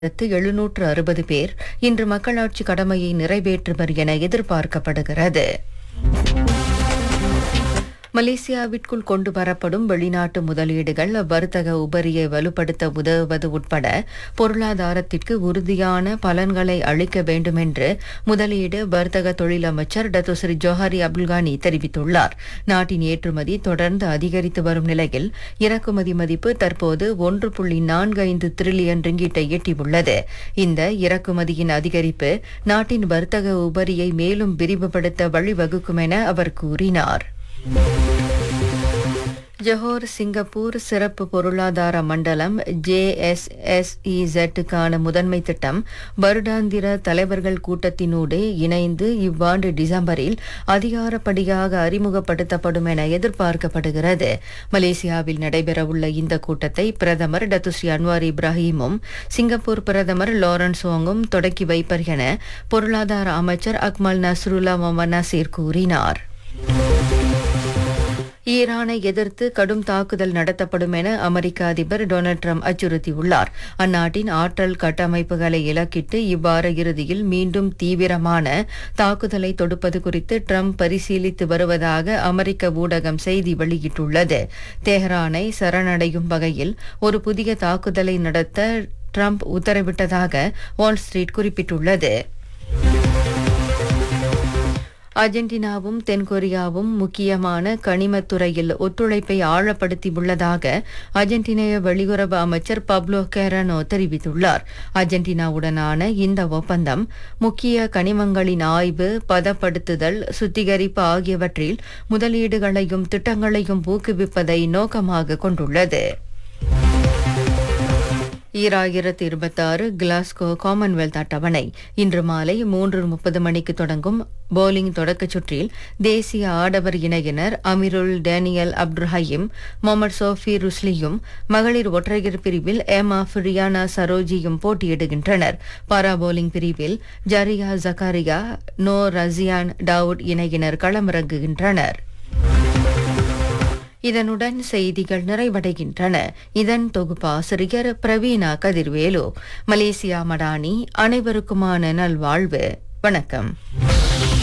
எழுநூற்று அறுபது பேர் இன்று மக்களாட்சி கடமையை நிறைவேற்றுவர் என எதிர்பார்க்கப்படுகிறது மலேசியாவிற்குள் கொண்டு வரப்படும் வெளிநாட்டு முதலீடுகள் வர்த்தக உபரியை வலுப்படுத்த உதவுவது உட்பட பொருளாதாரத்திற்கு உறுதியான பலன்களை அளிக்க வேண்டும் என்று முதலீடு வர்த்தக தொழில் அமைச்சர் டத்துஸ்ரீ ஜோஹாரி அப்துல்கானி தெரிவித்துள்ளார் நாட்டின் ஏற்றுமதி தொடர்ந்து அதிகரித்து வரும் நிலையில் இறக்குமதி மதிப்பு தற்போது ஒன்று புள்ளி நான்கு ஐந்து திரில்லியன் ரிங்கிட்டை எட்டியுள்ளது இந்த இறக்குமதியின் அதிகரிப்பு நாட்டின் வர்த்தக உபரியை மேலும் விரிவுபடுத்த வழிவகுக்கும் என அவர் கூறினார் ஜொஹோர் சிங்கப்பூர் சிறப்பு பொருளாதார மண்டலம் ஜேஎஸ்எஸ்இசெட்டுக்கான முதன்மை திட்டம் வருடாந்திர தலைவர்கள் கூட்டத்தினூடு இணைந்து இவ்வாண்டு டிசம்பரில் அதிகாரப்படியாக அறிமுகப்படுத்தப்படும் என எதிர்பார்க்கப்படுகிறது மலேசியாவில் நடைபெறவுள்ள இந்த கூட்டத்தை பிரதமர் டத்துஸ்ரீ அன்வார் இப்ராஹிமும் சிங்கப்பூர் பிரதமர் லாரன்ஸ் ஓங்கும் தொடக்கி வைப்பர் என பொருளாதார அமைச்சர் அக்மல் நஸ்ருல்லா மொமன் நசீர் கூறினார் ஈரானை எதிர்த்து கடும் தாக்குதல் நடத்தப்படும் என அமெரிக்க அதிபர் டொனால்ட் ட்ரம்ப் அச்சுறுத்தியுள்ளார் அந்நாட்டின் ஆற்றல் கட்டமைப்புகளை இலக்கிட்டு இவ்வார இறுதியில் மீண்டும் தீவிரமான தாக்குதலை தொடுப்பது குறித்து ட்ரம்ப் பரிசீலித்து வருவதாக அமெரிக்க ஊடகம் செய்தி வெளியிட்டுள்ளது தெஹ்ரானை சரணடையும் வகையில் ஒரு புதிய தாக்குதலை நடத்த ட்ரம்ப் உத்தரவிட்டதாக வால் ஸ்ட்ரீட் குறிப்பிட்டுள்ளது அர்ஜென்டினாவும் தென்கொரியாவும் முக்கியமான கனிமத்துறையில் ஒத்துழைப்பை ஆழப்படுத்தியுள்ளதாக அர்ஜென்டினைய வெளியுறவு அமைச்சர் பப்லோ கேரனோ தெரிவித்துள்ளார் அர்ஜென்டினாவுடனான இந்த ஒப்பந்தம் முக்கிய கனிமங்களின் ஆய்வு பதப்படுத்துதல் சுத்திகரிப்பு ஆகியவற்றில் முதலீடுகளையும் திட்டங்களையும் ஊக்குவிப்பதை நோக்கமாக கொண்டுள்ளது ஈராயிரத்து இருபத்தாறு கிளாஸ்கோ காமன்வெல்த் அட்டவணை இன்று மாலை மூன்று முப்பது மணிக்கு தொடங்கும் போலிங் தொடக்கச் சுற்றில் தேசிய ஆடவர் இணையினர் Amirul Daniel Abdul Hayim Muhammad Sofi ருஸ்லியும் மகளிர் ஒற்றையர் பிரிவில் எம் ஆஃப் ரியானா சரோஜியும் போட்டியிடுகின்றனர் பாரா போலிங் பிரிவில் Zariya Zakaria Nor Raziyan Daud இணையினர் களமிறங்குகின்றனர் இதனுடன் செய்திகள் நிறைவடைகின்றன இதன் தொகுப்பாசிரியர் பிரவீணா கதிர்வேலு மலேசியா மடானி அனைவருக்குமான நல்வாழ்வு வணக்கம்